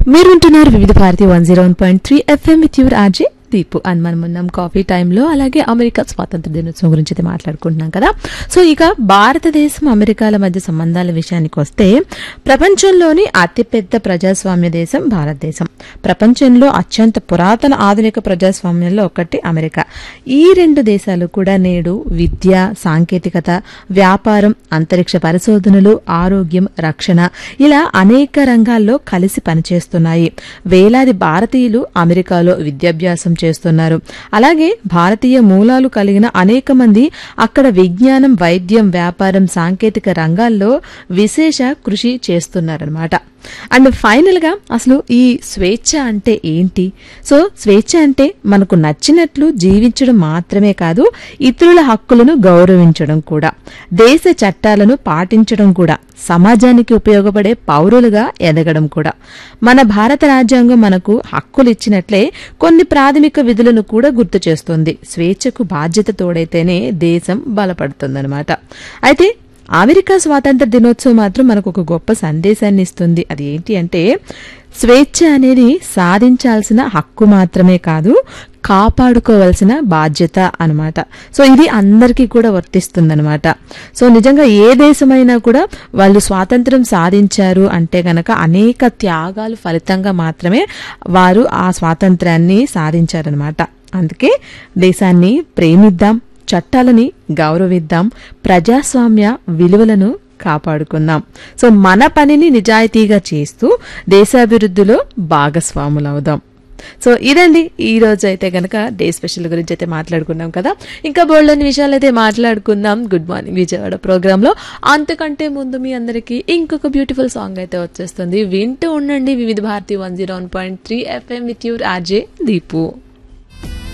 మీరు వింటున్నారు Vividh Bharati one zero one point three FM with your RJ Deepu అని మనం ఉన్నాం కాఫీ టైంలో అలాగే అమెరికా స్వాతంత్ర దినోత్సవం గురించి అయితే మాట్లాడుకుంటున్నాం కదా సో ఇక భారతదేశం అమెరికాల మధ్య సంబంధాల విషయానికి వస్తే ప్రపంచంలోని అతిపెద్ద ప్రజాస్వామ్య దేశం భారతదేశం ప్రపంచంలో అత్యంత పురాతన ఆధునిక ప్రజాస్వామ్యంలో ఒకటి అమెరికా ఈ రెండు దేశాలు కూడా నేడు విద్య సాంకేతికత వ్యాపారం అంతరిక్ష పరిశోధనలు ఆరోగ్యం రక్షణ ఇలా అనేక రంగాల్లో కలిసి పనిచేస్తున్నాయి వేలాది భారతీయులు అమెరికాలో విద్యాభ్యాసం చేస్తున్నారు అలాగే భారతీయ మూలాలు కలిగిన అనేక మంది అక్కడ విజ్ఞానం వైద్యం వ్యాపారం సాంకేతిక రంగాల్లో విశేష కృషి చేస్తున్నారన్నమాట అండ్ ఫైనల్ గా అసలు ఈ స్వేచ్ఛ అంటే ఏంటి సో స్వేచ్ఛ అంటే మనకు నచ్చినట్లు జీవించడం మాత్రమే కాదు ఇతరుల హక్కులను గౌరవించడం కూడా దేశ చట్టాలను పాటించడం కూడా సమాజానికి ఉపయోగపడే పౌరులుగా ఎదగడం కూడా మన భారత రాజ్యాంగం మనకు హక్కులు ఇచ్చినట్లే కొన్ని ప్రాథమిక విధులను కూడా గుర్తు చేస్తుంది స్వేచ్ఛకు బాధ్యత తోడైతేనే దేశం బలపడుతుందన్నమాట అయితే అమెరికా స్వాతంత్ర దినోత్సవం మాత్రం మనకు ఒక గొప్ప సందేశాన్ని ఇస్తుంది అది ఏంటి అంటే స్వేచ్ఛ అనేది సాధించాల్సిన హక్కు మాత్రమే కాదు కాపాడుకోవాల్సిన బాధ్యత అనమాట సో ఇది అందరికీ కూడా వర్తిస్తుందనమాట సో నిజంగా ఏ దేశమైనా కూడా వాళ్ళు స్వాతంత్రం సాధించారు అంటే గనక అనేక త్యాగాలు ఫలితంగా మాత్రమే వారు ఆ స్వాతంత్రాన్ని సాధించారనమాట అందుకే దేశాన్ని ప్రేమిద్దాం చట్టాలని గౌరవిద్దాం ప్రజాస్వామ్య విలువలను కాపాడుకుందాం సో మన పనిని నిజాయితీగా చేస్తూ దేశాభివృద్ధిలో భాగస్వాములవుదాం సో ఇదండి ఈ రోజు అయితే గనక డే స్పెషల్ గురించి అయితే మాట్లాడుకున్నాం కదా ఇంకా బోల్డని విషయాలు అయితే మాట్లాడుకుందాం గుడ్ మార్నింగ్ విజయవాడ ప్రోగ్రాంలో అంతకంటే ముందు మీ అందరికీ ఇంకొక బ్యూటిఫుల్ సాంగ్ అయితే వచ్చేస్తుంది వింటూ ఉండండి Vividh Bharati one zero one point three FM with your RJ Deepu